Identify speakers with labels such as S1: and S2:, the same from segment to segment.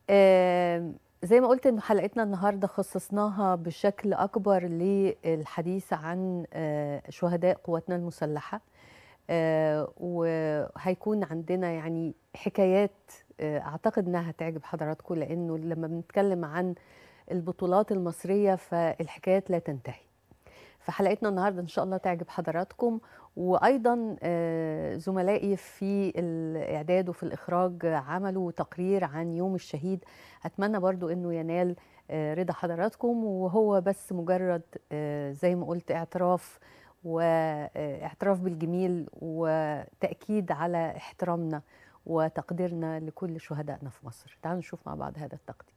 S1: آم، زي ما قلت ان حلقتنا النهارده خصصناها بشكل اكبر للحديث عن آه، شهداء قواتنا المسلحه آه، وهيكون عندنا يعني حكايات آه، اعتقد انها هتعجب حضراتكم لانه لما بنتكلم عن البطولات المصريه فالحكايات لا تنتهي فحلقتنا النهارده ان شاء الله تعجب حضراتكم وايضا آه، زملائي في الاعداد وفي الاخراج عملوا تقرير عن يوم الشهيد اتمنى برضو انه ينال آه، رضا حضراتكم وهو بس مجرد آه، زي ما قلت اعتراف واعتراف بالجميل وتاكيد على احترامنا وتقديرنا لكل شهدائنا في مصر تعالوا نشوف مع بعض هذا التقديم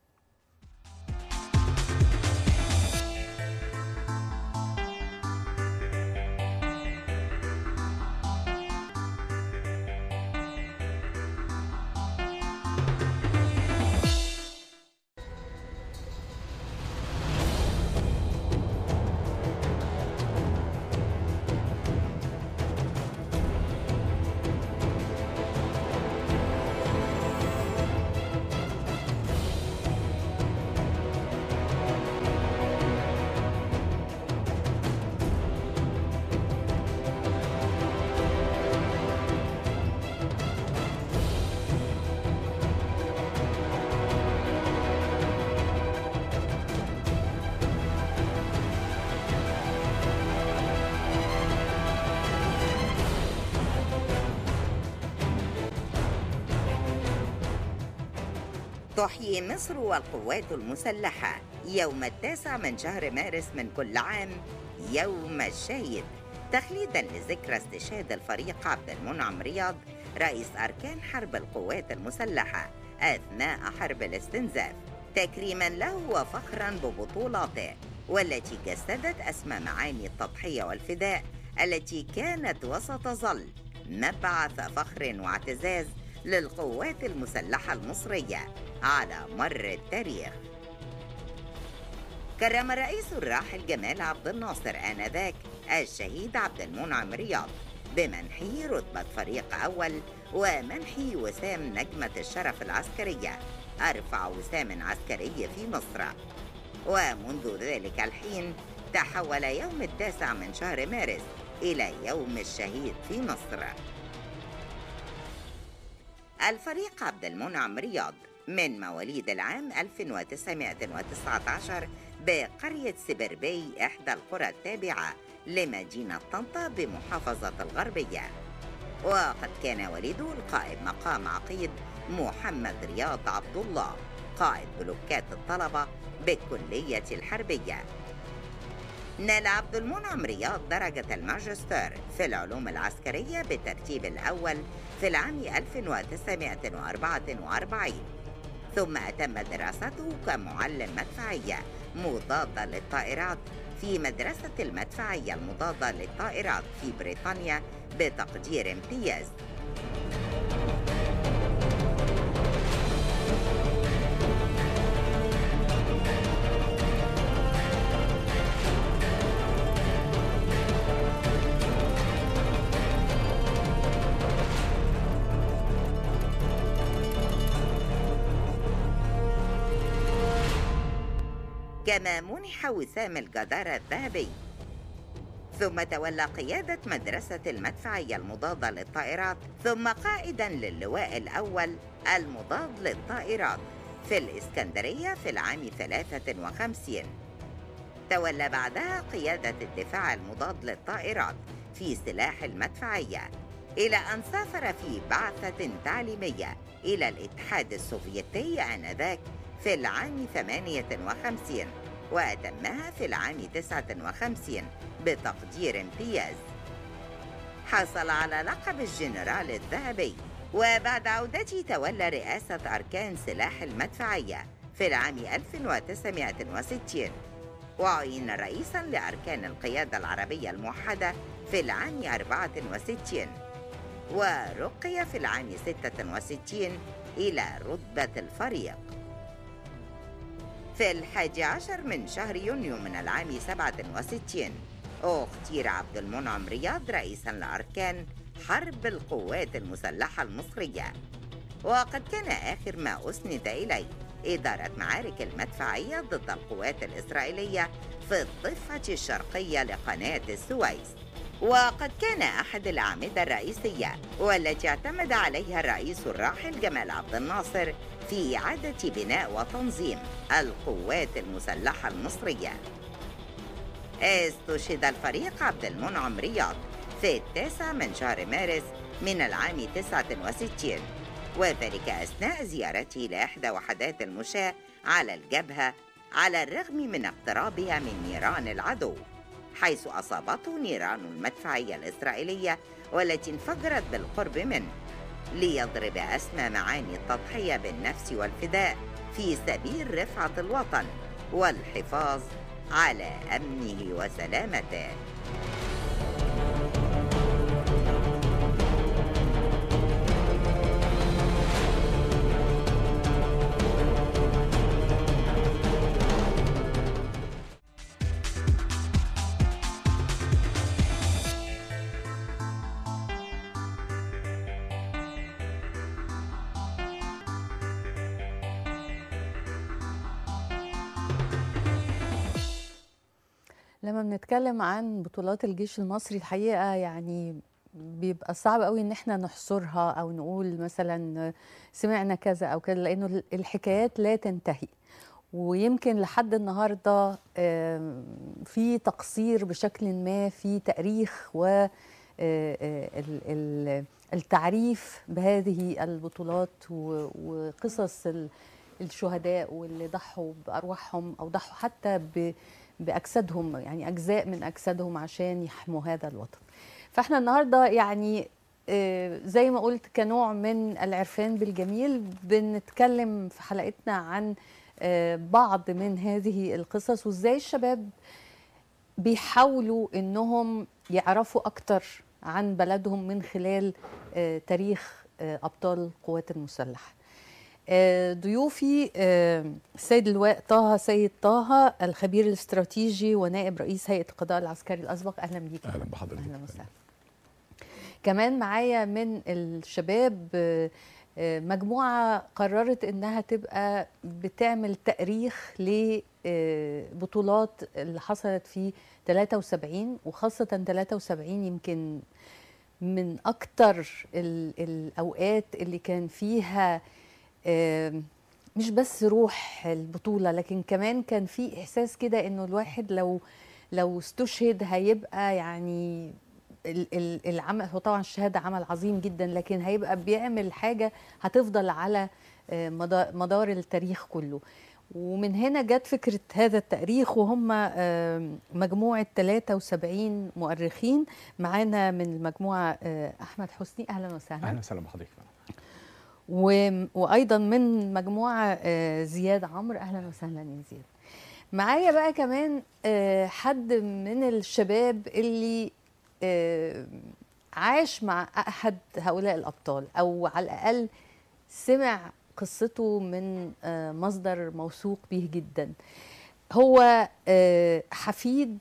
S2: تحيي مصر والقوات المسلحة يوم التاسع من شهر مارس من كل عام يوم الشهيد تخليدا لذكرى استشهاد الفريق عبد المنعم رياض رئيس أركان حرب القوات المسلحة أثناء حرب الاستنزاف تكريما له وفخرا ببطولاته والتي جسدت أسمى معاني التضحية والفداء التي كانت وستظل مبعث فخر واعتزاز للقوات المسلحة المصرية على مر التاريخ كرم الرئيس الراحل جمال عبد الناصر آنذاك الشهيد عبد المنعم رياض بمنحه رتبة فريق أول ومنحه وسام نجمة الشرف العسكرية أرفع وسام عسكري في مصر ومنذ ذلك الحين تحول يوم التاسع من شهر مارس إلى يوم الشهيد في مصر الفريق عبد المنعم رياض من مواليد العام 1919 بقرية سبربي إحدى القرى التابعة لمدينة طنطا بمحافظة الغربية وقد كان والده القائد مقام عقيد محمد رياض عبد الله قائد بلوكات الطلبة بالكلية الحربية نال عبد المنعم رياض درجة الماجستير في العلوم العسكرية بالترتيب الأول في العام 1944 ثم أتم دراسته كمعلم مدفعية مضادة للطائرات في مدرسة المدفعية المضادة للطائرات في بريطانيا بتقدير امتياز كما منح وسام الجدارة الذهبي ثم تولى قيادة مدرسة المدفعية المضادة للطائرات ثم قائدا للواء الأول المضاد للطائرات في الإسكندرية في العام 53 تولى بعدها قيادة الدفاع المضاد للطائرات في سلاح المدفعية إلى أن سافر في بعثة تعليمية إلى الاتحاد السوفيتي آنذاك في العام 58 وأتمها في العام 59 بتقدير امتياز حصل على لقب الجنرال الذهبي وبعد عودته تولى رئاسة أركان سلاح المدفعية في العام 1960 وعين رئيسا لأركان القيادة العربية الموحدة في العام 64 ورقي في العام 66 إلى رتبة الفريق في الحادي عشر من شهر يونيو من العام 67 اختير عبد المنعم رياض رئيسا لأركان حرب القوات المسلحة المصرية وقد كان آخر ما أسند إليه إدارة معارك المدفعية ضد القوات الإسرائيلية في الضفة الشرقية لقناة السويس وقد كان أحد الأعمدة الرئيسية والتي اعتمد عليها الرئيس الراحل جمال عبد الناصر في إعادة بناء وتنظيم القوات المسلحة المصرية استشهد الفريق عبد المنعم رياض في التاسع من شهر مارس من العام 69 وذلك أثناء زيارته لإحدى وحدات المشاة على الجبهة على الرغم من اقترابها من نيران العدو حيث أصابته نيران المدفعية الإسرائيلية والتي انفجرت بالقرب منه ليضرب أسمى معاني التضحية بالنفس والفداء في سبيل رفعة الوطن والحفاظ على أمنه وسلامته
S1: لما بنتكلم عن بطولات الجيش المصري الحقيقة يعني بيبقى صعب قوي ان احنا نحصرها او نقول مثلا سمعنا كذا او كذا لانه الحكايات لا تنتهي ويمكن لحد النهارده آم، في تقصير بشكل ما في تاريخ و آه، آه، ال- ال- التعريف بهذه البطولات و- وقصص ال- الشهداء واللي ضحوا بارواحهم او ضحوا حتى ب باجسادهم يعني اجزاء من اجسادهم عشان يحموا هذا الوطن فاحنا النهارده يعني آه، زي ما قلت كنوع من العرفان بالجميل بنتكلم في حلقتنا عن آه، بعض من هذه القصص وازاي الشباب بيحاولوا انهم يعرفوا اكتر عن بلدهم من خلال آه، تاريخ آه، ابطال القوات المسلحه آه، ضيوفي آه، السيد اللواء طه سيد طه الخبير الاستراتيجي ونائب رئيس هيئه القضاء العسكري الاسبق اهلا بيك
S3: اهلا بحضرتك
S1: اهلا وسهلا كمان معايا من الشباب آه، آه، مجموعه قررت انها تبقى بتعمل تاريخ لبطولات اللي حصلت في 73 وخاصه 73 يمكن من اكتر ال- الاوقات اللي كان فيها آم، مش بس روح البطوله لكن كمان كان في احساس كده انه الواحد لو لو استشهد هيبقى يعني ال- ال- العمل هو طبعا الشهاده عمل عظيم جدا لكن هيبقى بيعمل حاجه هتفضل على آه، مدا- مدار التاريخ كله ومن هنا جت فكره هذا التاريخ وهم آم، مجموعه 73 مؤرخين معانا من المجموعه آه، احمد حسني اهلا وسهلا
S3: اهلا وسهلا بحضرتك
S1: و- وايضا من مجموعه آه، زياد عمرو اهلا وسهلا يا زياد معايا بقى كمان آه، حد من الشباب اللي آه، عاش مع احد هؤلاء الابطال او على الاقل سمع قصته من آه، مصدر موثوق به جدا هو آه، حفيد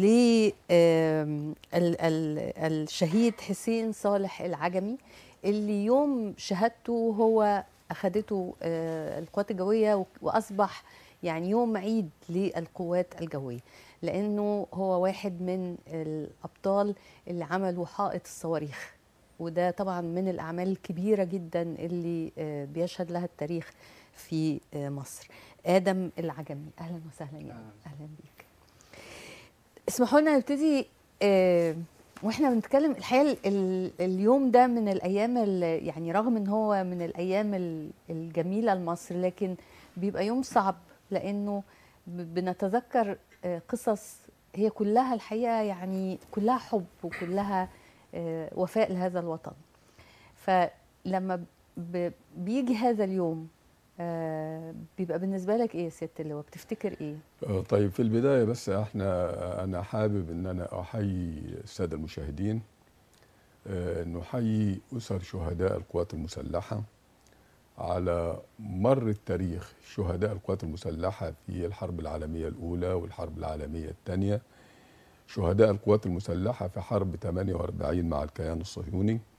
S1: للشهيد حسين صالح العجمي اللي يوم شهادته هو اخذته آه، القوات الجويه واصبح يعني يوم عيد للقوات الجويه لانه هو واحد من الابطال اللي عملوا حائط الصواريخ وده طبعا من الاعمال الكبيره جدا اللي آه، بيشهد لها التاريخ في آه، مصر ادم العجمي اهلا وسهلا يا آدم. اهلا بيك اسمحوا لنا نبتدي آه، واحنا بنتكلم الحقيقه ال- ال- اليوم ده من الايام ال- يعني رغم ان هو من الايام ال- الجميله لمصر لكن بيبقى يوم صعب لانه ب- بنتذكر آه، قصص هي كلها الحقيقه يعني كلها حب وكلها آه، وفاء لهذا الوطن فلما ب- بيجي هذا اليوم آه، بيبقى بالنسبه لك ايه يا ست اللواء بتفتكر ايه
S3: آه، طيب في البدايه بس احنا انا حابب ان انا احيي الساده المشاهدين آه، نحيي اسر شهداء القوات المسلحه على مر التاريخ شهداء القوات المسلحه في الحرب العالميه الاولى والحرب العالميه الثانيه شهداء القوات المسلحه في حرب 48 مع الكيان الصهيوني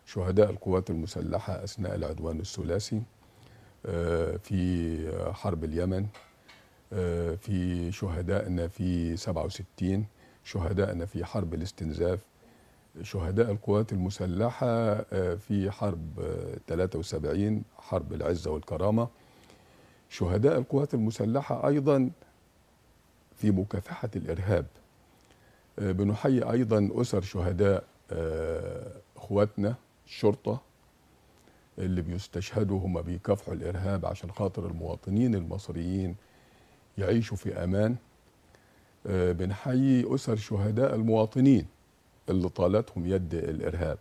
S3: شهداء القوات المسلحة أثناء العدوان الثلاثي آه، في حرب اليمن آه، في شهدائنا في 67 شهدائنا في حرب الاستنزاف شهداء القوات المسلحة آه، في حرب آه، 73 حرب العزة والكرامة شهداء القوات المسلحة أيضا في مكافحة الإرهاب آه، بنحيي أيضا أسر شهداء آه، إخواتنا الشرطة اللي بيستشهدوا هم بيكافحوا الإرهاب عشان خاطر المواطنين المصريين يعيشوا في أمان آه، بنحيي أسر شهداء المواطنين اللي طالتهم يد الإرهاب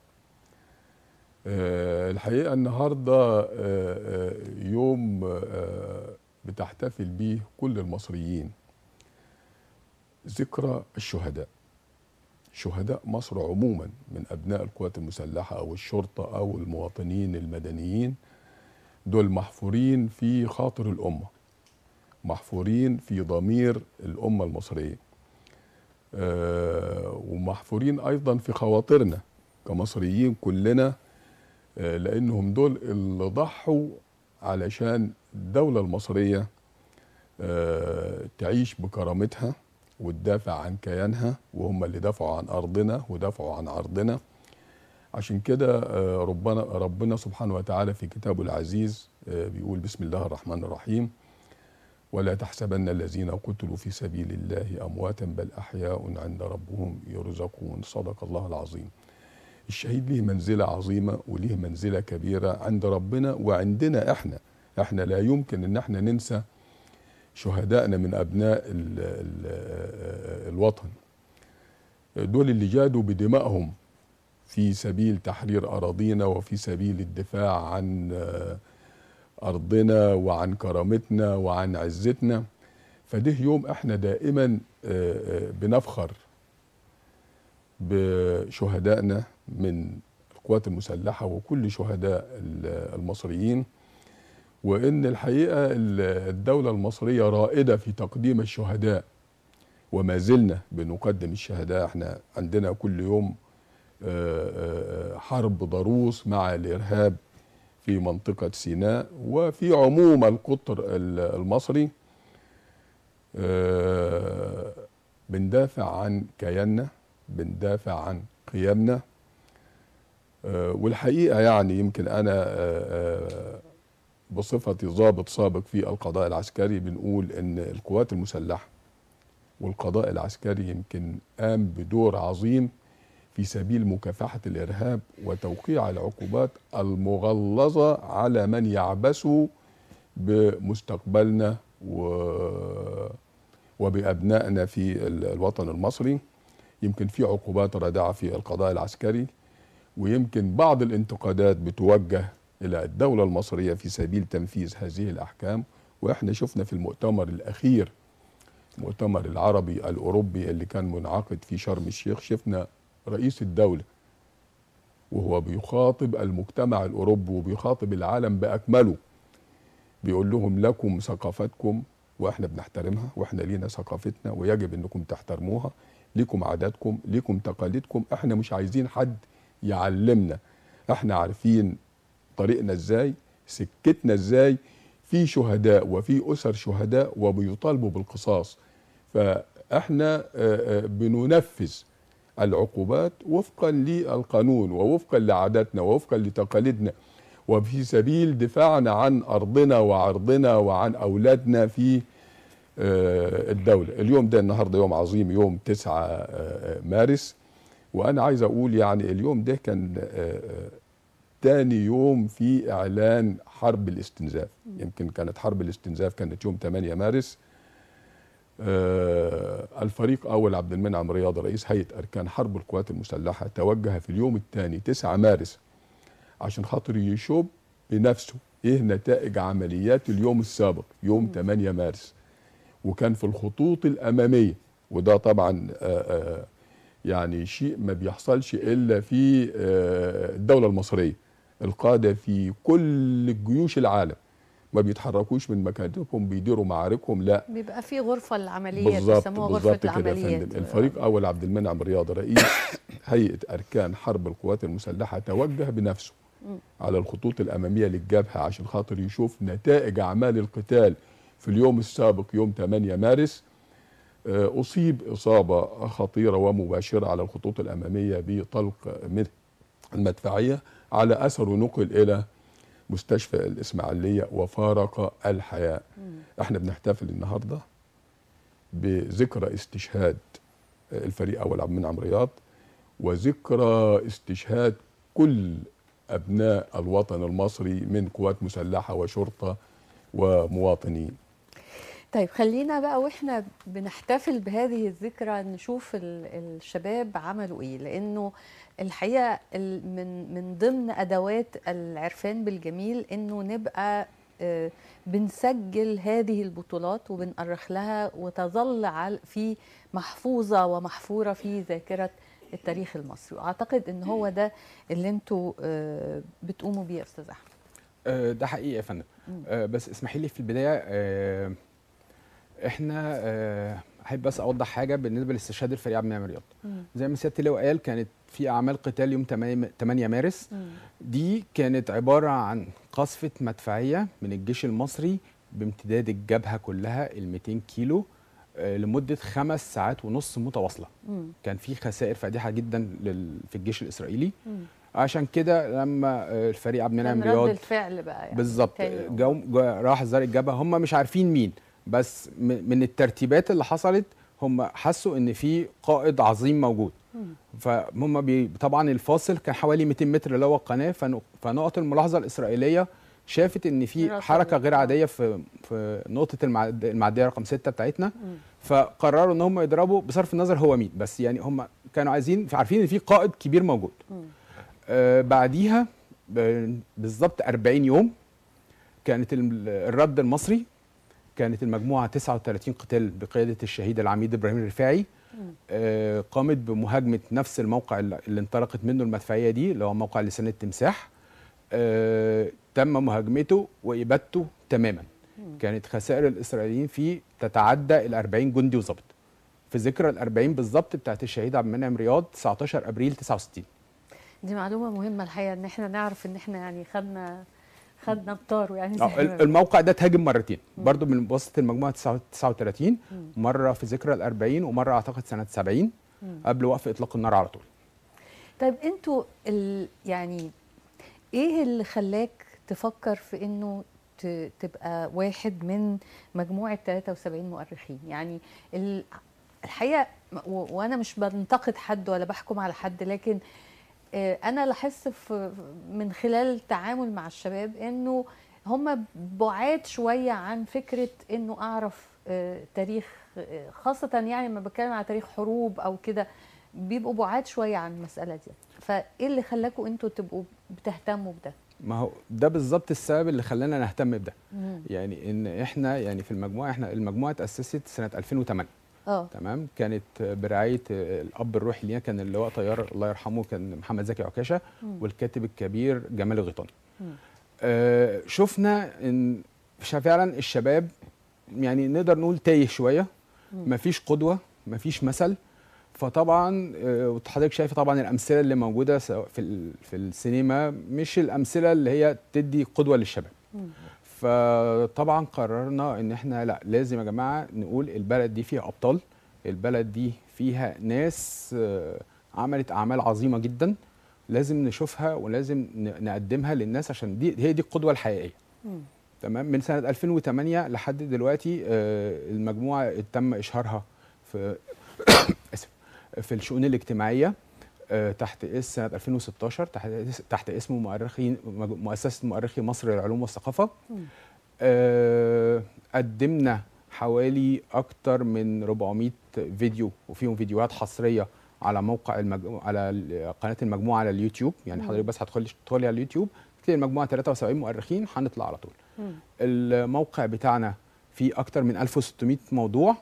S3: آه، الحقيقة النهاردة آه، آه، يوم آه، بتحتفل به كل المصريين ذكرى الشهداء شهداء مصر عموما من أبناء القوات المسلحة أو الشرطة أو المواطنين المدنيين دول محفورين في خاطر الأمة محفورين في ضمير الأمة المصرية آه، ومحفورين أيضا في خواطرنا كمصريين كلنا آه، لأنهم دول اللي ضحوا علشان الدولة المصرية آه، تعيش بكرامتها وتدافع عن كيانها وهم اللي دافعوا عن أرضنا ودافعوا عن عرضنا عشان كده آه، ربنا ربنا سبحانه وتعالى في كتابه العزيز آه، بيقول بسم الله الرحمن الرحيم ولا تحسبن الذين قتلوا في سبيل الله امواتا بل احياء عند ربهم يرزقون صدق الله العظيم. الشهيد ليه منزله عظيمه وليه منزله كبيره عند ربنا وعندنا احنا احنا لا يمكن ان احنا ننسى شهدائنا من ابناء ال ال الوطن. دول اللي جادوا بدمائهم في سبيل تحرير اراضينا وفي سبيل الدفاع عن آه، ارضنا وعن كرامتنا وعن عزتنا فده يوم احنا دائما آه، آه، بنفخر بشهدائنا من القوات المسلحه وكل شهداء ال- المصريين وان الحقيقه ال- الدوله المصريه رائده في تقديم الشهداء وما زلنا بنقدم الشهداء احنا عندنا كل يوم آه، آه، حرب ضروس مع الارهاب في منطقة سيناء وفي عموم القطر ال- المصري آه، بندافع عن كياننا بندافع عن قيمنا آه، والحقيقة يعني يمكن أنا آه، آه، بصفتي ضابط سابق في القضاء العسكري بنقول إن القوات المسلحة والقضاء العسكري يمكن قام بدور عظيم في سبيل مكافحة الإرهاب وتوقيع العقوبات المغلظة على من يعبثوا بمستقبلنا و... وبأبنائنا في ال- الوطن المصري يمكن في عقوبات رادعة في القضاء العسكري ويمكن بعض الانتقادات بتوجه إلى الدولة المصرية في سبيل تنفيذ هذه الأحكام وإحنا شفنا في المؤتمر الأخير المؤتمر العربي الأوروبي اللي كان منعقد في شرم الشيخ شفنا رئيس الدولة وهو بيخاطب المجتمع الأوروبي وبيخاطب العالم بأكمله بيقول لهم لكم ثقافتكم واحنا بنحترمها واحنا لينا ثقافتنا ويجب انكم تحترموها ليكم عاداتكم ليكم تقاليدكم احنا مش عايزين حد يعلمنا احنا عارفين طريقنا ازاي سكتنا ازاي في شهداء وفي اسر شهداء وبيطالبوا بالقصاص فاحنا آه، آه، بننفذ العقوبات وفقا للقانون ووفقا لعاداتنا ووفقا لتقاليدنا وفي سبيل دفاعنا عن ارضنا وعرضنا وعن اولادنا في آه، الدوله اليوم ده النهارده يوم عظيم يوم 9 آه، مارس وانا عايز اقول يعني اليوم ده كان آه، آه، تاني يوم في اعلان حرب الاستنزاف يمكن كانت حرب الاستنزاف كانت يوم 8 مارس آه، الفريق اول عبد المنعم رياض رئيس هيئه اركان حرب القوات المسلحه توجه في اليوم الثاني 9 مارس عشان خاطر يشوب بنفسه ايه نتائج عمليات اليوم السابق يوم 8 مارس وكان في الخطوط الاماميه وده طبعا آه، آه، يعني شيء ما بيحصلش الا في آه، الدوله المصريه القاده في كل جيوش العالم ما بيتحركوش من مكانتهم بيديروا معاركهم لا
S1: بيبقى في غرفه للعمليات
S3: بالظبط
S1: بيسموها غرفه
S3: بالظبط كده يا
S1: العمليات
S3: فندم الفريق اول عبد المنعم رياض رئيس هيئه اركان حرب القوات المسلحه توجه بنفسه على الخطوط الاماميه للجبهه عشان خاطر يشوف نتائج اعمال القتال في اليوم السابق يوم 8 مارس آه، اصيب اصابه خطيره ومباشره على الخطوط الاماميه بطلق من المدفعيه على اثره نقل الى مستشفى الاسماعيليه وفارق الحياه احنا بنحتفل النهارده بذكرى استشهاد الفريق اول عبد المنعم رياض وذكرى استشهاد كل ابناء الوطن المصري من قوات مسلحه وشرطه ومواطنين
S1: طيب خلينا بقى واحنا بنحتفل بهذه الذكرى نشوف ال- الشباب عملوا ايه لانه الحقيقه ال- من من ضمن ادوات العرفان بالجميل انه نبقى آه، بنسجل هذه البطولات وبنأرخ لها وتظل عل- في محفوظه ومحفوره في ذاكره التاريخ المصري واعتقد ان هو ده اللي انتوا آه، بتقوموا بيه يا استاذ احمد
S4: آه، ده حقيقي يا فندم
S1: مم.
S4: آه، بس اسمحي لي في البدايه آه، احنا آه، احب بس اوضح حاجه بالنسبه لاستشهاد الفريق عبد المنعم رياض زي ما سياده اللواء قال كانت في اعمال قتال يوم 8 8 مارس دي كانت عباره عن قصفه مدفعيه من الجيش المصري بامتداد الجبهه كلها ال 200 كيلو آه، لمده خمس ساعات ونص متواصله
S1: مم.
S4: كان في خسائر فادحه جدا لل- في الجيش الاسرائيلي
S1: مم.
S4: عشان كده لما آه، الفريق عبد المنعم
S1: كان رد
S4: رياض
S1: الفعل بقى يعني
S4: بالظبط
S1: تاني يوم.
S4: جو جو- راح زار الجبهه هم مش عارفين مين بس م- من الترتيبات اللي حصلت هم حسوا ان في قائد عظيم موجود
S1: مم.
S4: فهم بي طبعا الفاصل كان حوالي 200 متر اللي هو القناه فن- فنقط الملاحظه الاسرائيليه شافت ان في
S1: رصد.
S4: حركه غير
S1: آه.
S4: عاديه في في نقطه المعد- المعديه رقم 6 بتاعتنا
S1: مم.
S4: فقرروا ان هم يضربوا بصرف النظر هو مين بس يعني هم كانوا عايزين عارفين ان في قائد كبير موجود
S1: مم.
S4: آه بعديها ب- بالظبط 40 يوم كانت ال- الرد المصري كانت المجموعه 39 قتال بقياده الشهيد العميد ابراهيم الرفاعي
S1: مم.
S4: آه قامت بمهاجمه نفس الموقع اللي اللي انطلقت منه المدفعيه دي اللي هو موقع لسان التمساح آه تم مهاجمته وابادته تماما
S1: مم.
S4: كانت خسائر الاسرائيليين فيه تتعدى ال 40 جندي وظابط في ذكرى ال 40 بالظبط بتاعت الشهيد عبد المنعم رياض 19 ابريل 69
S1: دي معلومه مهمه الحقيقه ان احنا نعرف ان احنا يعني خدنا خدنا بطاره يعني زي
S4: آه،
S1: ما
S4: ال-
S1: بنقول.
S4: الموقع ده اتهاجم مرتين برضو من وسط المجموعه 39
S1: مم.
S4: مره في ذكرى ال 40 ومره اعتقد سنه 70
S1: مم.
S4: قبل وقف اطلاق النار على طول
S1: طيب انتوا ال... يعني ايه اللي خلاك تفكر في انه ت... تبقى واحد من مجموعه 73 مؤرخين يعني ال... الحقيقه و... وانا مش بنتقد حد ولا بحكم على حد لكن آه، انا لاحظت في من خلال التعامل مع الشباب انه هم بعاد شويه عن فكره انه اعرف آه، تاريخ آه، خاصه يعني لما بتكلم على تاريخ حروب او كده بيبقوا بعاد شويه عن المساله دي فايه اللي خلاكم انتوا تبقوا بتهتموا بده
S4: ما هو ده بالظبط السبب اللي خلانا نهتم بده
S1: مم.
S4: يعني ان احنا يعني في المجموعه احنا المجموعه اتاسست سنه 2008
S1: اه
S4: تمام كانت برعايه الاب الروحي لينا كان اللواء طيار الله يرحمه كان محمد زكي عكاشه
S1: مم.
S4: والكاتب الكبير جمال الغيطاني
S1: مم.
S4: آه شفنا ان ش- فعلا الشباب يعني نقدر نقول تايه شويه
S1: مم.
S4: مفيش قدوه مفيش مثل فطبعا آه، وحضرتك شايفه طبعا الامثله اللي موجوده سواء في ال- في السينما مش الامثله اللي هي تدي قدوه للشباب
S1: مم.
S4: فطبعا قررنا ان احنا لا لازم يا جماعه نقول البلد دي فيها ابطال البلد دي فيها ناس آه، عملت اعمال عظيمه جدا لازم نشوفها ولازم ن- نقدمها للناس عشان دي هي دي القدوه الحقيقيه
S1: مم.
S4: تمام من سنه 2008 لحد دلوقتي آه، المجموعه تم اشهارها في اسف في الشؤون الاجتماعيه آه، تحت اسم سنه 2016 تحت اس- تحت اسم مؤرخين مج- مؤسسه مؤرخي مصر للعلوم والثقافه
S1: مم.
S4: آه، قدمنا حوالي اكتر من 400 فيديو وفيهم فيديوهات حصريه على موقع المج... على ال- قناه المجموعه على اليوتيوب يعني
S1: مم.
S4: حضرتك بس هتدخلي تدخلي على اليوتيوب تلاقي المجموعه 73 مؤرخين هنطلع على طول
S1: مم.
S4: الموقع بتاعنا فيه اكتر من 1600 موضوع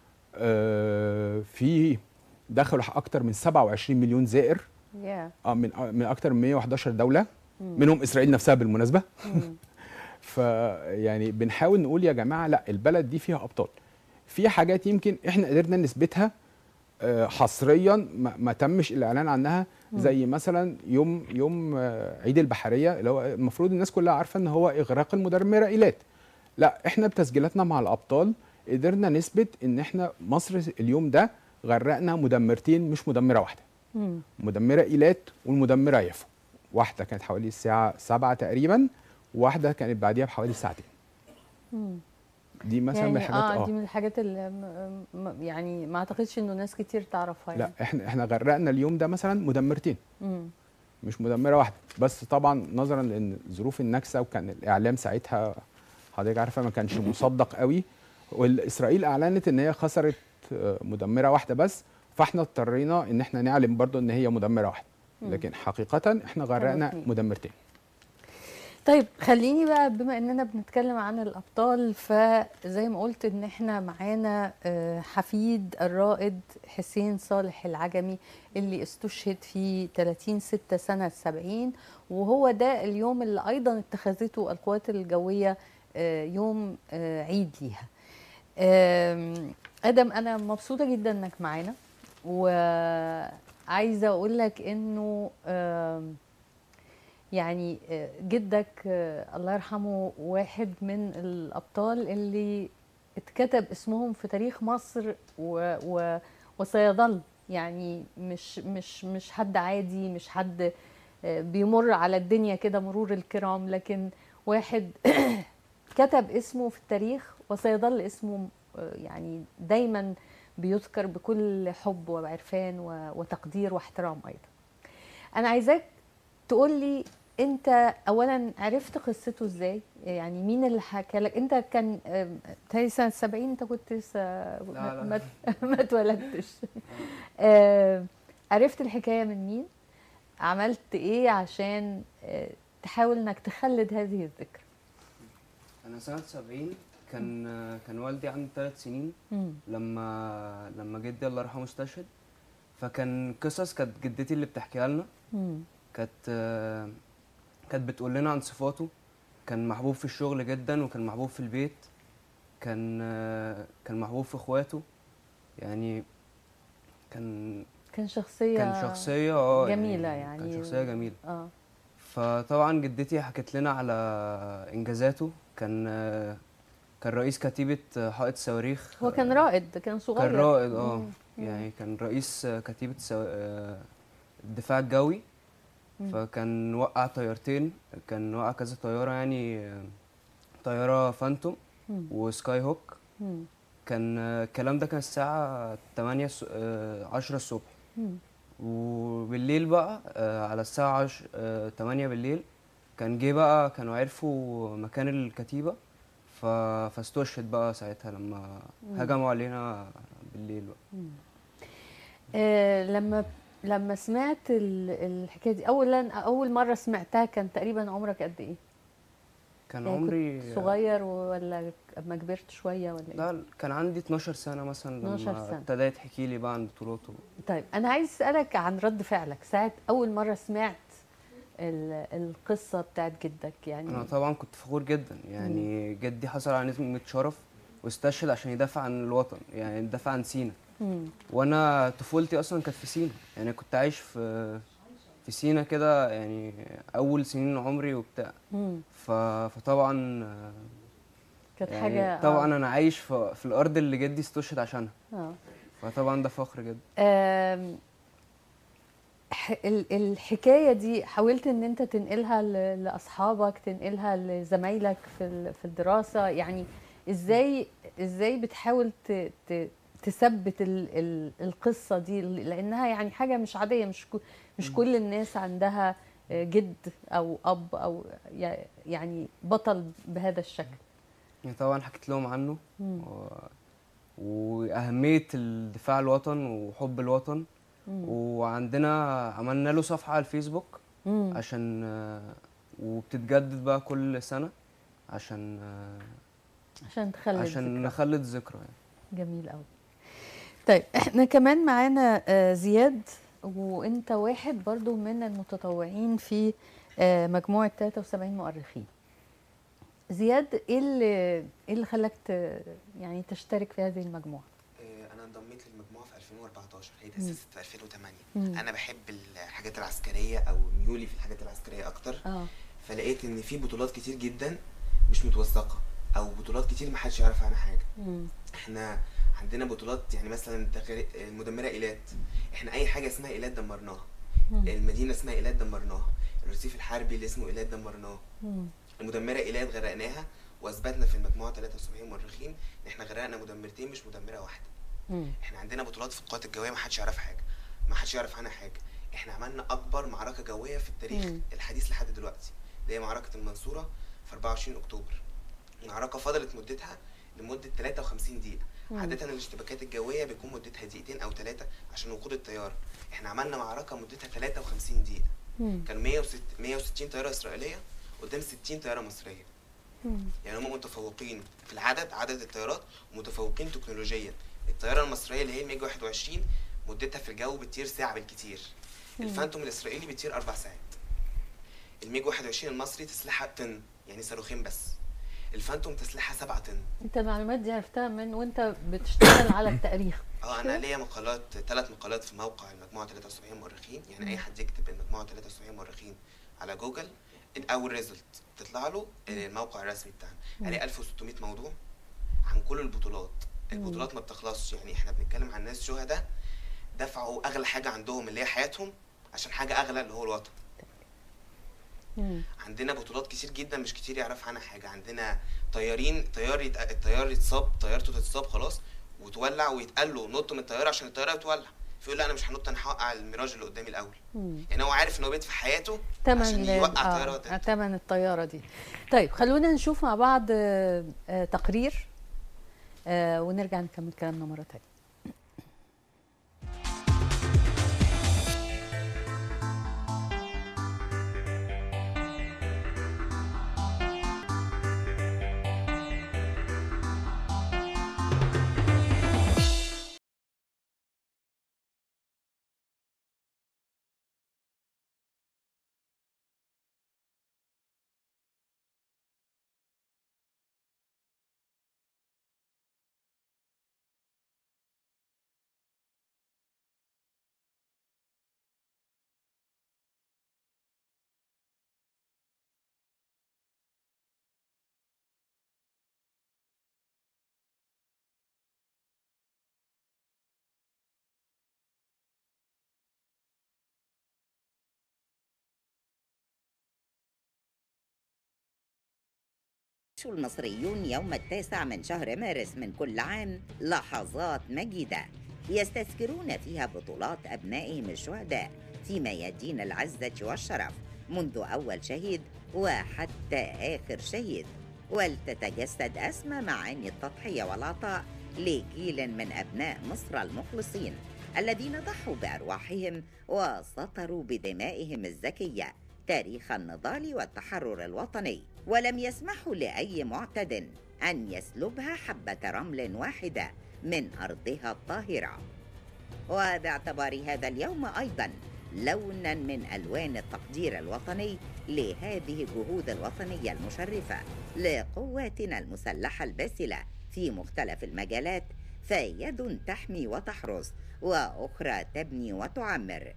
S4: آه، فيه دخلوا اكتر من 27 مليون زائر
S1: يا
S4: آه، من من اكتر من 111 دوله
S1: مم.
S4: منهم اسرائيل نفسها بالمناسبه
S1: مم.
S4: فيعني بنحاول نقول يا جماعه لا البلد دي فيها ابطال في حاجات يمكن احنا قدرنا نثبتها آه، حصريا ما, ما تمش الاعلان عنها زي مثلا يوم يوم آه، عيد البحريه اللي هو المفروض الناس كلها عارفه ان هو اغراق المدمره ايلات لا احنا بتسجيلاتنا مع الابطال قدرنا نثبت ان احنا مصر اليوم ده غرقنا مدمرتين مش مدمره واحده
S1: مم.
S4: مدمره ايلات والمدمره يافو واحده كانت حوالي الساعه 7 تقريبا وواحده كانت بعديها بحوالي ساعتين
S1: مم.
S4: دي مثلا من
S1: يعني
S4: الحاجات
S1: اه
S4: اه
S1: دي من الحاجات اللي م- م- يعني ما اعتقدش انه ناس كتير تعرفها
S4: لا
S1: يعني.
S4: احنا احنا غرقنا اليوم ده مثلا مدمرتين
S1: مم.
S4: مش مدمره واحده بس طبعا نظرا لان ظروف النكسه وكان الاعلام ساعتها حضرتك عارفه ما كانش مصدق قوي والاسرائيل اعلنت ان هي خسرت آه، مدمره واحده بس فاحنا اضطرينا ان احنا نعلن برضو ان هي مدمره واحده
S1: مم.
S4: لكن حقيقه احنا غرقنا
S1: اتنين.
S4: مدمرتين
S1: طيب خليني بقى بما اننا بنتكلم عن الابطال فزي ما قلت ان احنا معانا آه، حفيد الرائد حسين صالح العجمي اللي استشهد في 30 6 سنة 70 وهو ده اليوم اللي ايضا اتخذته القوات الجوية آه، يوم آه، عيد ليها آم، ادم انا مبسوطة جدا انك معانا وعايزة اقول لك انه آم، يعني آه، جدك آه، الله يرحمه واحد من الأبطال اللي اتكتب اسمهم في تاريخ مصر و و وسيظل يعني مش مش مش حد عادي مش حد آه، بيمر على الدنيا كده مرور الكرام لكن واحد كتب اسمه في التاريخ وسيظل اسمه آه، يعني دايما بيذكر بكل حب وعرفان و- وتقدير واحترام أيضا أنا عايزاك تقول لي انت اولا عرفت قصته ازاي يعني مين اللي حكى لك انت كان آم، تهيألي سنه 70 انت كنت لسه
S5: لا.
S1: ما, ما اتولدتش آم، عرفت الحكايه من مين عملت ايه عشان آه، تحاول انك تخلد هذه الذكرى
S5: انا سنه 70 كان كان والدي عنده ثلاث سنين
S1: مم.
S5: لما لما جدي الله يرحمه استشهد فكان قصص كانت جدتي اللي بتحكيها لنا
S1: مم.
S5: كانت آه، كانت بتقول لنا عن صفاته كان محبوب في الشغل جدا وكان محبوب في البيت كان آه، كان محبوب في اخواته يعني كان
S1: كان شخصيه
S5: كان شخصيه اه
S1: جميله يعني
S5: كان شخصيه جميله
S1: اه
S5: فطبعا جدتي حكت لنا على انجازاته كان آه، كان رئيس كتيبه آه، حائط صواريخ
S1: هو كان رائد كان صغير
S5: كان رائد اه
S1: مم. مم.
S5: يعني كان رئيس آه، كتيبه سو... آه، الدفاع الجوي
S1: مم.
S5: فكان وقع طيارتين كان وقع كذا طياره يعني آه، طياره فانتوم
S1: مم.
S5: وسكاي هوك
S1: مم.
S5: كان آه، الكلام ده كان الساعه 8 الص- آه، 10 الصبح
S1: مم.
S5: وبالليل بقى آه، على الساعة عش... آه، 8 بالليل كان جه بقى كانوا عرفوا مكان الكتيبة ف... فاستشهد بقى ساعتها لما
S1: مم.
S5: هجموا علينا بالليل بقى
S1: آه، لما لما سمعت ال- الحكايه دي اولا اول مره سمعتها كان تقريبا عمرك قد ايه
S5: كان
S1: يعني كنت
S5: عمري
S1: صغير ولا اما كبرت شويه ولا ايه
S5: لا كان عندي 12 سنة مثلا
S1: 12
S5: لما
S1: سنة.
S5: ابتدى يحكي لي بقى عن بطولاته
S1: طيب انا عايز اسالك عن رد فعلك ساعه اول مره سمعت ال- القصه بتاعت جدك يعني
S5: أنا طبعا كنت فخور جدا يعني جدي حصل على نسبة شرف واستشهد عشان يدافع عن الوطن يعني يدافع عن سينا
S1: مم.
S5: وانا طفولتي اصلا كانت في سينا يعني كنت عايش في في سينا كده يعني اول سنين عمري وبتاع
S1: مم.
S5: ف... فطبعا آه،
S1: كانت
S5: يعني
S1: حاجه
S5: طبعا انا عايش في, في الارض اللي جدي استشهد عشانها
S1: اه
S5: فطبعا ده فخر جدا
S1: آم، ح- ال- الحكايه دي حاولت ان انت تنقلها ل- لاصحابك تنقلها لزمايلك في ال- في الدراسه يعني ازاي ازاي بتحاول ت- ت- تثبت ال- ال- القصه دي لانها يعني حاجه مش عاديه مش كو- مش كل الناس عندها آه، جد او اب او يع- يعني بطل بهذا الشكل
S5: يعني طبعا حكيت لهم عنه
S1: مم.
S5: و... واهميه الدفاع عن الوطن وحب الوطن
S1: مم.
S5: وعندنا عملنا له صفحه على الفيسبوك
S1: مم.
S5: عشان آه، وبتتجدد بقى كل سنه عشان آه،
S1: عشان تخلد
S5: عشان
S1: ذكرى.
S5: نخلد ذكرى يعني.
S1: جميل قوي طيب احنا كمان معانا آه، زياد وانت واحد برضو من المتطوعين في آه، مجموعة 73 مؤرخين زياد ايه اللي ايه اللي خلاك ت- يعني تشترك في هذه المجموعه
S6: آه، انا انضميت للمجموعه في 2014 هي
S1: مم.
S6: تاسست في 2008
S1: مم.
S6: انا بحب الحاجات العسكريه او ميولي في الحاجات العسكريه اكتر
S1: اه
S6: فلقيت ان في بطولات كتير جدا مش متوثقه او بطولات كتير ما حدش يعرف عنها حاجه
S1: مم.
S6: احنا عندنا بطولات يعني مثلا تغير- المدمره ايلات احنا اي حاجه اسمها ايلات دمرناها
S1: مم.
S6: المدينه اسمها ايلات دمرناها الرصيف الحربي اللي اسمه ايلات دمرناه
S1: مم.
S6: المدمره ايلات غرقناها واثبتنا في المجموعه 73 مؤرخين ان احنا غرقنا مدمرتين مش مدمره واحده
S1: مم.
S6: احنا عندنا بطولات في القوات الجويه ما حدش يعرف حاجه ما حدش يعرف عنها حاجه احنا عملنا اكبر معركه جويه في التاريخ
S1: مم.
S6: الحديث لحد دلوقتي اللي هي معركه المنصوره في 24 اكتوبر معركه فضلت مدتها لمده 53 دقيقه
S1: مم.
S6: عاده الاشتباكات الجويه بيكون مدتها دقيقتين او ثلاثه عشان وقود الطياره احنا عملنا معركه مدتها 53 دقيقه
S1: مم.
S6: كان 160 160 طياره اسرائيليه قدام 60 طياره مصريه
S1: مم.
S6: يعني هم متفوقين في العدد عدد الطيارات ومتفوقين تكنولوجيا الطياره المصريه اللي هي الميج 21 مدتها في الجو بتطير ساعه بالكتير
S1: مم.
S6: الفانتوم الاسرائيلي بيطير اربع ساعات الميج 21 المصري تسليحها طن يعني صاروخين بس الفانتوم تسليحها 7 طن
S1: انت المعلومات دي عرفتها من وانت بتشتغل على التاريخ
S6: اه انا ليا مقالات ثلاث مقالات في موقع المجموعه 73 مؤرخين يعني اي
S1: مم.
S6: حد يكتب المجموعه 73 مؤرخين على جوجل اول ريزلت تطلع له الموقع الرسمي بتاعنا
S1: مم.
S6: عليه 1600 موضوع عن كل البطولات
S1: مم.
S6: البطولات ما بتخلصش يعني احنا بنتكلم عن ناس شهداء دفعوا اغلى حاجه عندهم اللي هي حياتهم عشان حاجه اغلى اللي هو الوطن
S1: مم.
S6: عندنا بطولات كتير جدا مش كتير يعرف عنها حاجه عندنا طيارين طيار يت... الطيار يتصاب طيارته تتصاب خلاص وتولع ويتقال له نط من الطياره عشان الطياره تولع فيقول لا انا مش هنط انا هوقع الميراج اللي قدامي الاول
S1: مم.
S6: يعني هو عارف ان هو بيدفع حياته
S1: تمن
S6: عشان يوقع
S1: آه،
S6: طياره تانية.
S1: تمن الطياره دي طيب خلونا نشوف مع بعض آه، آه، تقرير آه، ونرجع نكمل كلامنا مره تانية
S2: المصريون يوم التاسع من شهر مارس من كل عام لحظات مجيدة يستذكرون فيها بطولات أبنائهم الشهداء في ميادين العزة والشرف منذ أول شهيد وحتى آخر شهيد ولتتجسد أسمى معاني التضحية والعطاء لجيل من أبناء مصر المخلصين الذين ضحوا بأرواحهم وسطروا بدمائهم الزكية تاريخ النضال والتحرر الوطني ولم يسمحوا لأي معتد أن يسلبها حبة رمل واحدة من أرضها الطاهرة وباعتبار هذا اليوم أيضا لونا من ألوان التقدير الوطني لهذه الجهود الوطنية المشرفة لقواتنا المسلحة الباسلة في مختلف المجالات فيد تحمي وتحرس وأخرى تبني وتعمر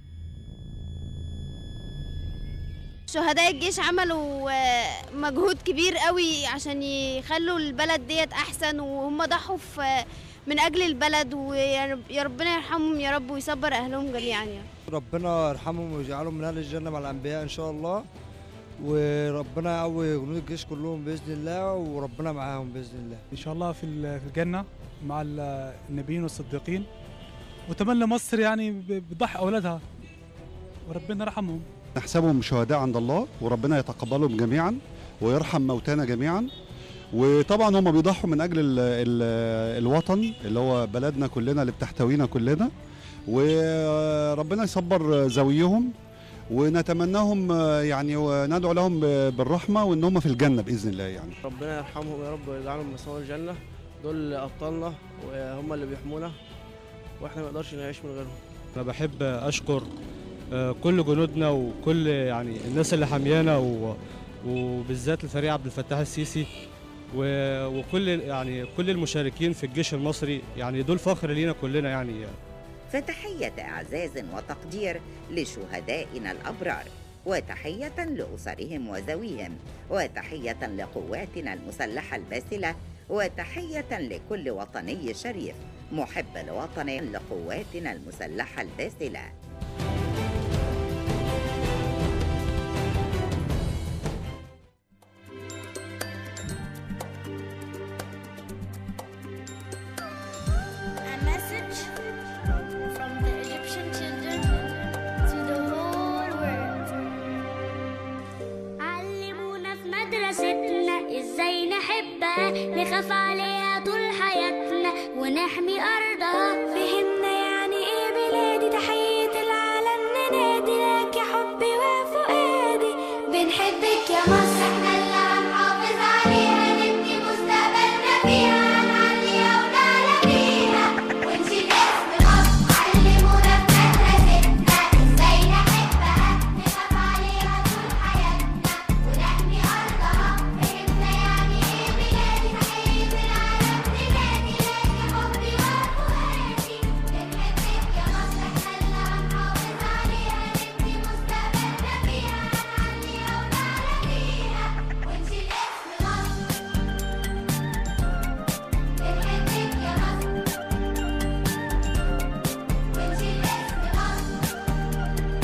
S7: شهداء الجيش عملوا آه، مجهود كبير قوي عشان يخلوا البلد ديت احسن وهم ضحوا في من اجل البلد ويا رب- يا ربنا يرحمهم يا رب ويصبر اهلهم جميعا يعني
S8: ربنا يرحمهم ويجعلهم من اهل الجنه مع الانبياء ان شاء الله وربنا يقوي جنود الجيش كلهم باذن الله وربنا معاهم باذن الله
S9: ان شاء الله في ال- في الجنه مع ال- النبيين والصديقين وتمنى مصر يعني ب- بضحي اولادها وربنا يرحمهم
S10: نحسبهم شهداء عند الله وربنا يتقبلهم جميعا ويرحم موتانا جميعا وطبعا هم بيضحوا من اجل ال ال الوطن اللي هو بلدنا كلنا اللي بتحتوينا كلنا وربنا يصبر ذويهم ونتمناهم يعني وندعو لهم بالرحمه وان هم في الجنه باذن الله يعني
S11: ربنا يرحمهم يا رب ويجعلهم مساوي الجنة دول أبطالنا وهم اللي بيحمونا واحنا ما نقدرش نعيش من غيرهم
S12: أنا بحب أشكر آه، كل جنودنا وكل يعني الناس اللي حاميانا و- وبالذات الفريق عبد الفتاح السيسي و- وكل يعني كل المشاركين في الجيش المصري يعني دول فخر لينا كلنا يعني
S2: فتحية إعزاز وتقدير لشهدائنا الأبرار وتحية لأسرهم وذويهم وتحية لقواتنا المسلحة الباسلة وتحية لكل وطني شريف محب لوطنه لقواتنا المسلحة الباسلة
S13: A message from the Egyptian children to the whole world. علمونا في مدرستنا ازاي نحبها نخاف عليها طول حياتنا ونحمي ارضها فهمنا يعني ايه بلادي تحية العالم ننادي لك يا حبي وفؤادي بنحبك يا مصر احنا اللي هنحافظ عليها نبني مستقبلنا فيها هنعليها ونعلى بيها ونشيل اسم مصر علمونا في مدرستنا ازاي نحبها نخاف عليها طول حياتنا ونحمي ارضها فهمنا يعني ايه بلادي تحية العالم ننادي لك يا حبي وفؤادي بنحبك يا مصر احنا اللي هنحافظ عليها نبني مستقبلنا فيها هنعليها ونعلى بيها ونشيل اسم مصر بنحبك يا مصر ونشيل اسم مصر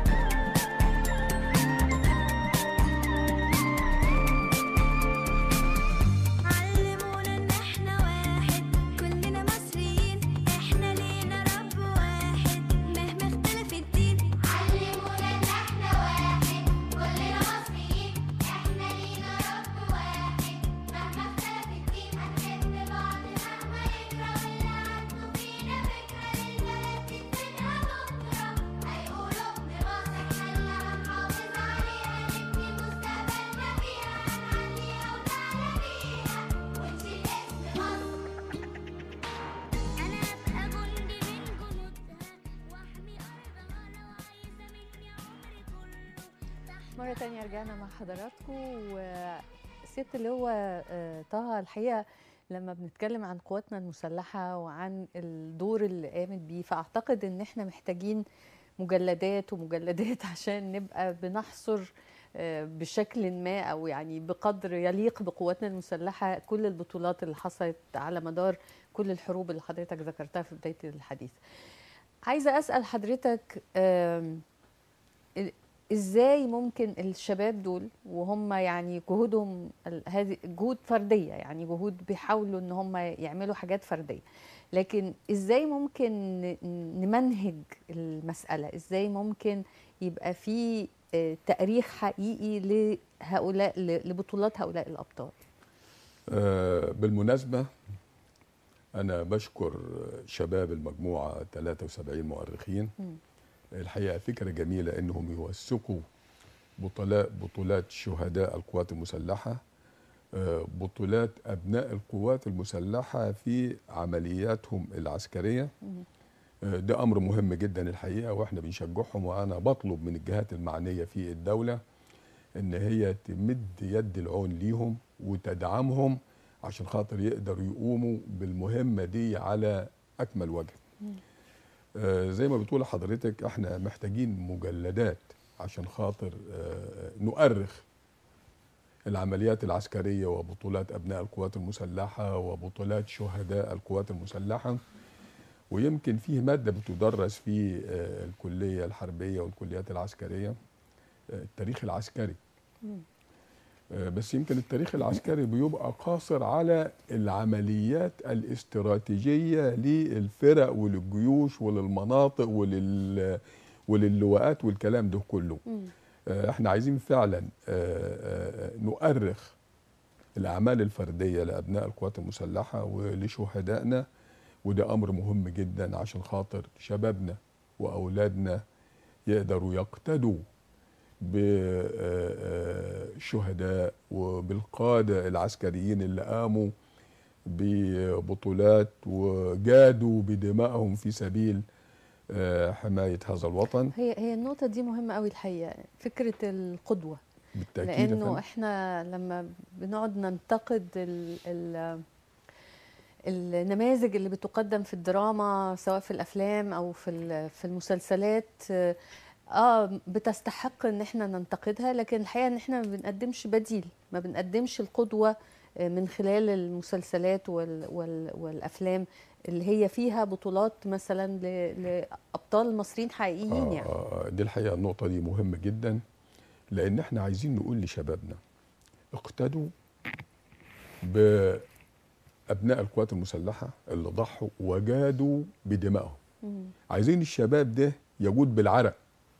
S13: علمونا ان احنا واحد كلنا مصريين احنا لينا رب واحد مهما اختلف الدين علمونا ان احنا واحد كلنا مصريين احنا لينا رب واحد مهما اختلف الدين هنحب بعض مهما يكره واللي عنده فينا فكرة للبلد تدفنها بكرة هيقولوا ابن مصر احنا اللي هنحافظ عليها نبني مستقبلنا فيها هنعليها ونعلى بيها ونشيل اسم مصر أنا أبقى جندي من جنودها وأحمي أرضها لو عايزة مني عمري كله
S1: مرة تانية رجعنا مع حضراتكم وسيادة اللي هو آه، طه الحقيقة لما بنتكلم عن قواتنا المسلحة وعن الدور اللي قامت بيه فأعتقد إن إحنا محتاجين مجلدات ومجلدات عشان نبقى بنحصر آه، بشكل ما أو يعني بقدر يليق بقواتنا المسلحة كل البطولات اللي حصلت على مدار كل الحروب اللي حضرتك ذكرتها في بداية الحديث عايزة أسأل حضرتك آم، ال- ازاي ممكن الشباب دول وهم يعني جهودهم ال- هذه جهود فرديه يعني جهود بيحاولوا ان هم يعملوا حاجات فرديه لكن ازاي ممكن ن- نمنهج المساله ازاي ممكن يبقى في آه، تاريخ حقيقي لهؤلاء ل- لبطولات هؤلاء الابطال
S3: آه، بالمناسبة أنا بشكر شباب المجموعة 73 مؤرخين
S1: مم.
S3: الحقيقة فكرة جميلة إنهم يوثقوا بطولات بطولات شهداء القوات المسلحة آه، بطولات أبناء القوات المسلحة في عملياتهم العسكرية
S1: مم.
S3: آه، ده أمر مهم جدا الحقيقة وإحنا بنشجعهم وأنا بطلب من الجهات المعنية في الدولة إن هي تمد يد العون ليهم وتدعمهم عشان خاطر يقدروا يقوموا بالمهمة دي على أكمل وجه آه، زي ما بتقول حضرتك احنا محتاجين مجلدات عشان خاطر آه، نؤرخ العمليات العسكرية وبطولات أبناء القوات المسلحة وبطولات شهداء القوات المسلحة ويمكن فيه مادة بتدرس في آه، الكلية الحربية والكليات العسكرية آه، التاريخ العسكري
S1: مم.
S3: آه، بس يمكن التاريخ العسكري بيبقى قاصر على العمليات الاستراتيجية للفرق وللجيوش وللمناطق ولل وللواءات والكلام ده كله
S1: مم.
S3: آه، احنا عايزين فعلا آه، آه، نؤرخ الأعمال الفردية لأبناء القوات المسلحة ولشهدائنا وده أمر مهم جدا عشان خاطر شبابنا وأولادنا يقدروا يقتدوا بالشهداء وبالقادة العسكريين اللي قاموا ببطولات وجادوا بدمائهم في سبيل آه، حماية هذا الوطن
S1: هي هي النقطة دي مهمة قوي الحقيقة فكرة القدوة
S3: بالتاكيد يا
S1: لانه
S3: فندم.
S1: احنا لما بنقعد ننتقد ال ال النماذج اللي بتقدم في الدراما سواء في الافلام او في ال- في المسلسلات آه، اه بتستحق ان احنا ننتقدها لكن الحقيقه ان احنا ما بنقدمش بديل ما بنقدمش القدوه آه، من خلال المسلسلات وال وال والافلام اللي هي فيها بطولات مثلا ل- لابطال مصريين حقيقيين يعني
S3: آه دي الحقيقه النقطه دي مهمه جدا لان احنا عايزين نقول لشبابنا اقتدوا بابناء القوات المسلحه اللي ضحوا وجادوا بدمائهم
S1: مم.
S3: عايزين الشباب ده يجود بالعرق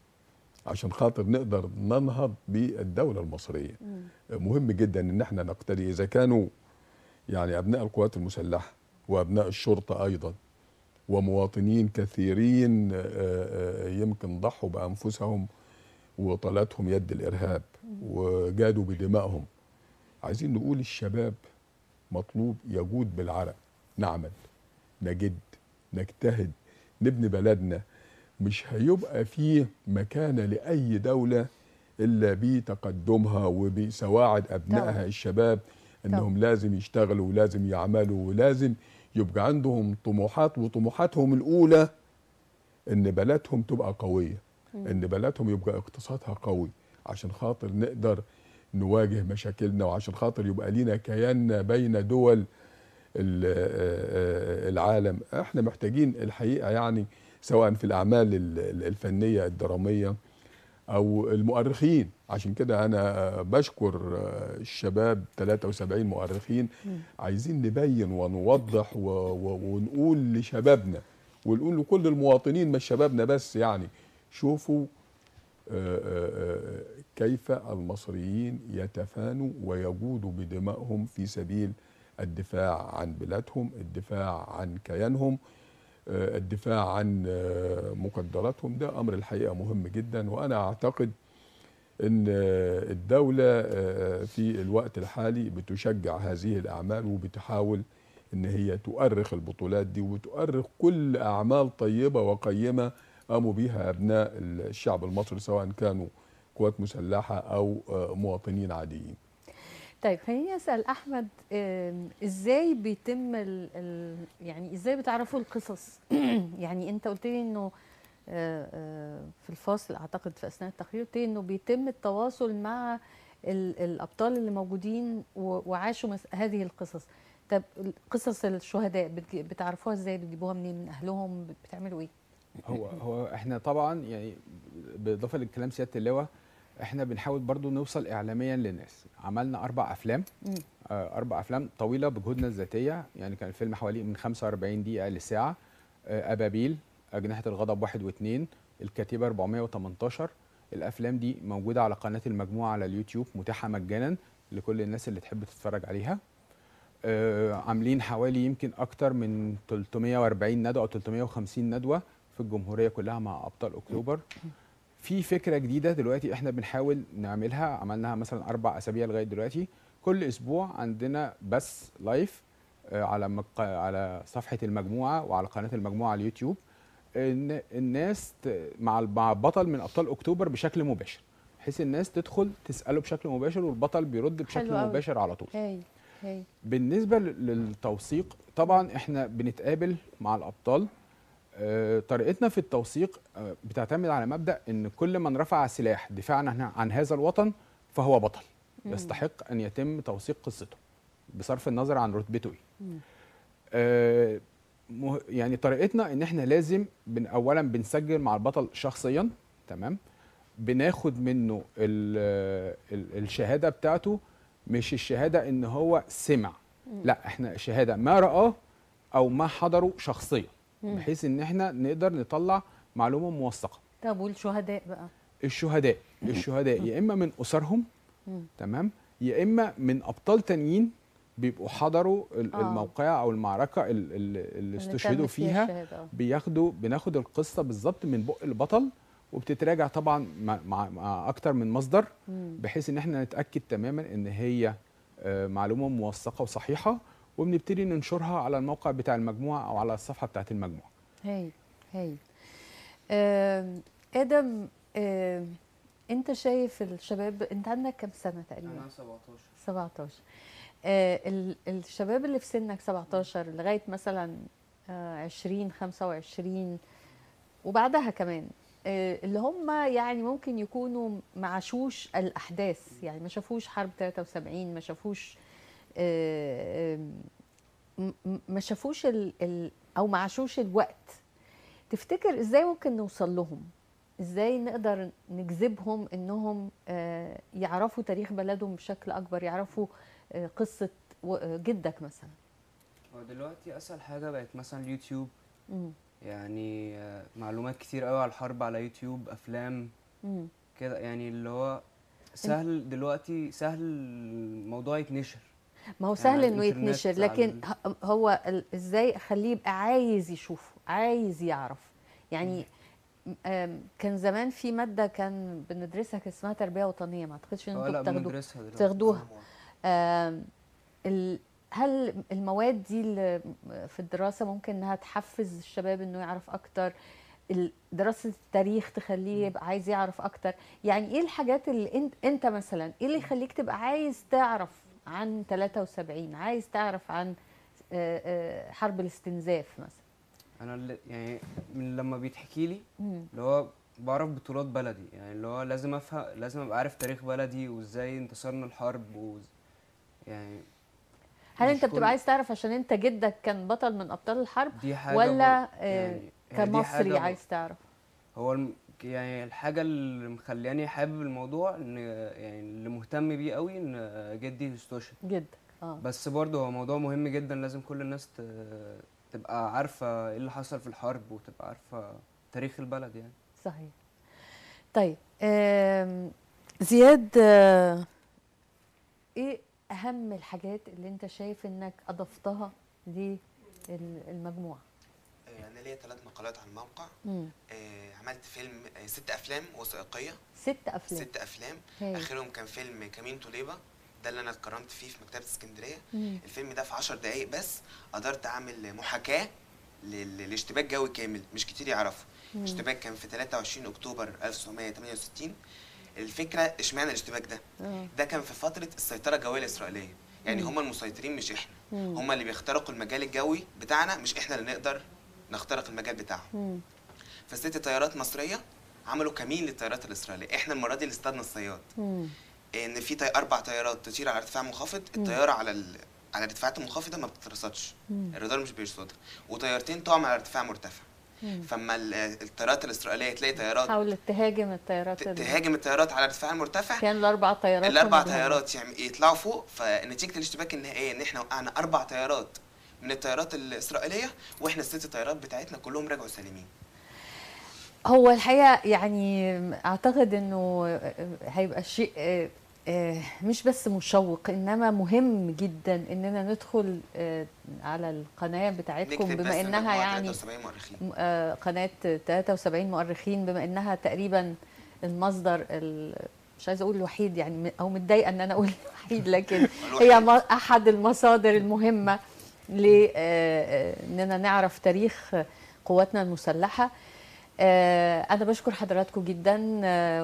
S3: عشان خاطر نقدر ننهض بالدوله المصريه مهم جدا ان احنا نقتدي اذا كانوا يعني ابناء القوات المسلحه وابناء الشرطه ايضا ومواطنين كثيرين آه، آه، يمكن ضحوا بانفسهم وطالتهم يد الارهاب وجادوا بدمائهم عايزين نقول الشباب مطلوب يجود بالعرق نعمل نجد نجتهد نبني بلدنا مش هيبقى فيه مكانه لاي دوله الا بتقدمها وبسواعد ابنائها
S1: طبعاً.
S3: الشباب انهم لازم يشتغلوا ولازم يعملوا ولازم يبقى عندهم طموحات وطموحاتهم الاولى ان بلدهم تبقى قويه ان بلدهم يبقى اقتصادها قوي عشان خاطر نقدر نواجه مشاكلنا وعشان خاطر يبقى لينا كيان بين دول ال- آه، آه، العالم احنا محتاجين الحقيقه يعني سواء في الاعمال ال- ال- الفنيه الدراميه او المؤرخين عشان كده انا بشكر آه، الشباب 73 مؤرخين عايزين نبين ونوضح و- و- ونقول لشبابنا ونقول لكل المواطنين مش شبابنا بس يعني شوفوا آه، آه، آه، كيف المصريين يتفانوا ويجودوا بدمائهم في سبيل الدفاع عن بلادهم الدفاع عن كيانهم آه، الدفاع عن آه، مقدراتهم ده امر الحقيقه مهم جدا وانا اعتقد ان آه، الدوله آه، في الوقت الحالي بتشجع هذه الاعمال وبتحاول ان هي تؤرخ البطولات دي وتؤرخ كل اعمال طيبه وقيمه قاموا بها ابناء الشعب المصري سواء كانوا قوات مسلحه او آه، مواطنين عاديين
S1: طيب خليني اسال احمد آم، ازاي بيتم ال ال يعني ازاي بتعرفوا القصص يعني انت قلت لي انه آه، آه، في الفاصل اعتقد في اثناء التقرير قلت لي انه بيتم التواصل مع ال الابطال اللي موجودين و- وعاشوا مس- هذه القصص طب قصص الشهداء بتجي- بتعرفوها ازاي بتجيبوها منين من اهلهم بتعملوا ايه
S4: هو هو احنا طبعا يعني بالاضافه للكلام سياده اللواء احنا بنحاول برضو نوصل اعلاميا للناس عملنا اربع افلام
S1: مم.
S4: آه، اربع افلام طويله بجهودنا الذاتيه يعني كان الفيلم حوالي من 45 دقيقه لساعه آه، ابابيل اجنحه الغضب واحد واثنين الكتيبه 418 الافلام دي موجوده على قناه المجموعه على اليوتيوب متاحه مجانا لكل الناس اللي تحب تتفرج عليها آه، عاملين حوالي يمكن اكتر من 340 ندوه او 350 ندوه في الجمهوريه كلها مع ابطال اكتوبر في فكره جديده دلوقتي احنا بنحاول نعملها عملناها مثلا اربع اسابيع لغايه دلوقتي كل اسبوع عندنا بس لايف آه، على مق... على صفحه المجموعه وعلى قناه المجموعه على اليوتيوب ان الناس ت... مع مع بطل من ابطال اكتوبر بشكل مباشر بحيث الناس تدخل تساله بشكل مباشر والبطل بيرد بشكل
S1: حلو أوي.
S4: مباشر على طول
S1: هاي هاي
S4: بالنسبه لل- للتوثيق طبعا احنا بنتقابل مع الابطال آه، طريقتنا في التوثيق آه، بتعتمد على مبدا ان كل من رفع سلاح دفاعا عن, عن هذا الوطن فهو بطل
S1: مم.
S4: يستحق ان يتم توثيق قصته بصرف النظر عن رتبته ايه
S1: مم.
S4: آه، مه- يعني طريقتنا ان احنا لازم بن اولا بنسجل مع البطل شخصيا تمام بناخد منه ال ال الشهاده بتاعته مش الشهاده ان هو سمع
S1: مم.
S4: لا احنا شهاده ما رآه او ما حضره شخصيا
S1: مم.
S4: بحيث ان احنا نقدر نطلع معلومه موثقه
S1: طب والشهداء بقى
S4: الشهداء الشهداء يا اما من اسرهم
S1: مم.
S4: تمام يا اما من ابطال تانيين بيبقوا حضروا ال-
S1: آه.
S4: الموقعه او المعركه ال- ال- اللي
S1: اللي
S4: استشهدوا
S1: تمت فيها
S4: فيها
S1: الشهادة، آه.
S4: بياخدوا بناخد القصه بالظبط من بق البطل وبتتراجع طبعا مع, مع, مع اكتر من مصدر
S1: مم.
S4: بحيث ان احنا نتاكد تماما ان هي آه، معلومه موثقه وصحيحه وبنبتدي ننشرها على الموقع بتاع المجموعه او على الصفحه بتاعه المجموعه
S1: هاي هاي آم، ادم آم، انت شايف الشباب انت عندك كم سنه تقريبا
S5: انا 17
S1: 17 آه ال- الشباب اللي في سنك 17 لغايه مثلا آه 20 25 وبعدها كمان آه اللي هم يعني ممكن يكونوا ما عاشوش الاحداث يعني ما شافوش حرب 73 ما شافوش آه آم، م- م- ما شافوش ال ال او ما عاشوش الوقت تفتكر ازاي ممكن نوصل لهم ازاي نقدر نجذبهم انهم آه، يعرفوا تاريخ بلدهم بشكل اكبر يعرفوا آه، قصه و- آه، جدك مثلا
S5: هو دلوقتي اسهل حاجه بقت مثلا اليوتيوب
S1: مم.
S5: يعني آه، معلومات كتير قوي على الحرب على يوتيوب افلام
S1: مم.
S5: كده يعني اللي هو سهل دلوقتي سهل الموضوع يتنشر
S1: ما هو
S5: يعني
S1: سهل
S5: على
S1: انه
S5: الإنترنت،
S1: يتنشر
S5: على
S1: لكن
S5: ال-
S1: ه- هو ال- ازاي اخليه يبقى عايز يشوفه عايز يعرف يعني آم، كان زمان في ماده كان بندرسها كان اسمها تربيه وطنيه ما اعتقدش ان
S5: اه
S1: انتوا
S5: لا
S1: بتاخدوها
S5: بندرسها دلوقتي
S1: تاخدوها آم، ال- هل المواد دي اللي في الدراسة ممكن انها تحفز الشباب انه يعرف اكتر ال- دراسة التاريخ تخليه يبقى عايز يعرف اكتر يعني ايه الحاجات اللي انت, انت مثلا ايه اللي يخليك تبقى عايز تعرف عن 73 عايز تعرف عن آه، آه، حرب الاستنزاف مثلا
S5: انا اللي يعني من لما بيتحكي لي
S1: مم.
S5: اللي هو بعرف بطولات بلدي يعني اللي هو لازم افهم لازم ابقى عارف تاريخ بلدي وازاي انتصرنا الحرب و يعني
S1: هل
S5: مش
S1: انت بتبقى
S5: كل-
S1: عايز تعرف عشان انت جدك كان بطل من ابطال الحرب
S5: دي حاجة
S1: ولا
S5: بر-
S1: آه،
S5: يعني هي دي حاجة
S1: كمصري
S5: بر-
S1: عايز تعرف
S5: هو الم... يعني الحاجة اللي مخلياني حابب الموضوع ان يعني اللي مهتم بيه قوي ان جدي استشهد
S1: جدك اه
S5: بس برضه هو موضوع مهم جدا لازم كل الناس ت... تبقى عارفة ايه اللي حصل في الحرب وتبقى عارفة تاريخ البلد يعني
S1: صحيح طيب آم، زياد آه، ايه اهم الحاجات اللي انت شايف انك اضفتها للمجموعه
S6: انا ليا ثلاث مقالات على الموقع
S1: مم.
S6: آه، عملت فيلم آه، ست افلام وثائقيه
S1: ست افلام
S6: ست افلام
S1: هايل.
S6: اخرهم كان فيلم كمين طليبه ده اللي انا اتكرمت فيه في مكتبه اسكندريه
S1: مم.
S6: الفيلم ده في 10 دقايق بس قدرت اعمل محاكاه لل- لاشتباك جوي كامل مش كتير يعرفوا
S1: مم.
S6: الاشتباك كان في 23 اكتوبر 1968 الفكره اشمعنى الاشتباك ده
S1: آه.
S6: ده كان في فتره السيطره الجويه الاسرائيليه يعني
S1: مم.
S6: هم المسيطرين مش احنا
S1: مم.
S6: هم اللي بيخترقوا المجال الجوي بتاعنا مش احنا اللي نقدر نخترق المجال بتاعهم
S1: مم.
S6: فست طيارات مصريه عملوا كمين للطيارات الاسرائيليه احنا المره دي اللي اصطادنا الصياد
S1: مم.
S6: ان في طي... اربع طيارات تطير على ارتفاع منخفض
S1: مم.
S6: الطياره على ال... على الارتفاعات المنخفضه ما بتترصدش
S1: مم.
S6: الرادار مش بيرصدها وطيارتين طعم على ارتفاع مرتفع
S1: مم.
S6: فاما ال- الطيارات الاسرائيليه تلاقي طيارات
S1: حاولت تهاجم الطيارات ال-
S6: تهاجم الطيارات على ارتفاع مرتفع
S1: كان الاربع طيارات
S6: الاربع
S1: هم اللي هاجموا.
S6: طيارات يعني يطلعوا فوق فنتيجه الاشتباك النهائيه ان احنا وقعنا اربع طيارات من الطيارات الاسرائيليه واحنا الست طيارات بتاعتنا كلهم رجعوا سالمين
S1: هو الحقيقه يعني اعتقد انه هيبقى شيء آه، آه، مش بس مشوق انما مهم جدا اننا ندخل آه، على القناه بتاعتكم
S6: نكتب بس
S1: بما انها
S6: مجموعة
S1: يعني
S6: 73 مؤرخين
S1: م- آه، قناه 73 مؤرخين بما انها تقريبا المصدر ال- مش عايزه اقول الوحيد يعني م- او متضايقه ان انا اقول الوحيد لكن هي م- احد المصادر المهمه لاننا نعرف تاريخ قواتنا المسلحه آه، انا بشكر حضراتكم جدا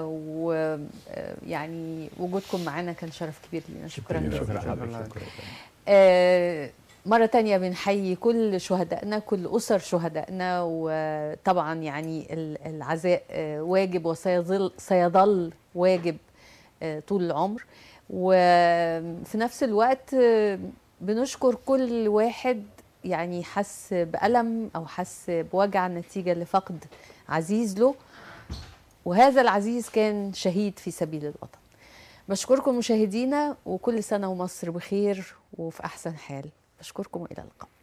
S1: ويعني وجودكم معنا كان شرف كبير لينا شكرا جزيلا
S3: شكرا
S1: آه، مرة تانية بنحيي كل شهدائنا كل أسر شهدائنا وطبعا يعني ال- العزاء آه، واجب وسيظل سيظل واجب آه، طول العمر وفي نفس الوقت آه، بنشكر كل واحد يعني حس بألم أو حس بوجع نتيجة لفقد عزيز له وهذا العزيز كان شهيد في سبيل الوطن بشكركم مشاهدينا وكل سنة ومصر بخير وفي أحسن حال بشكركم وإلى اللقاء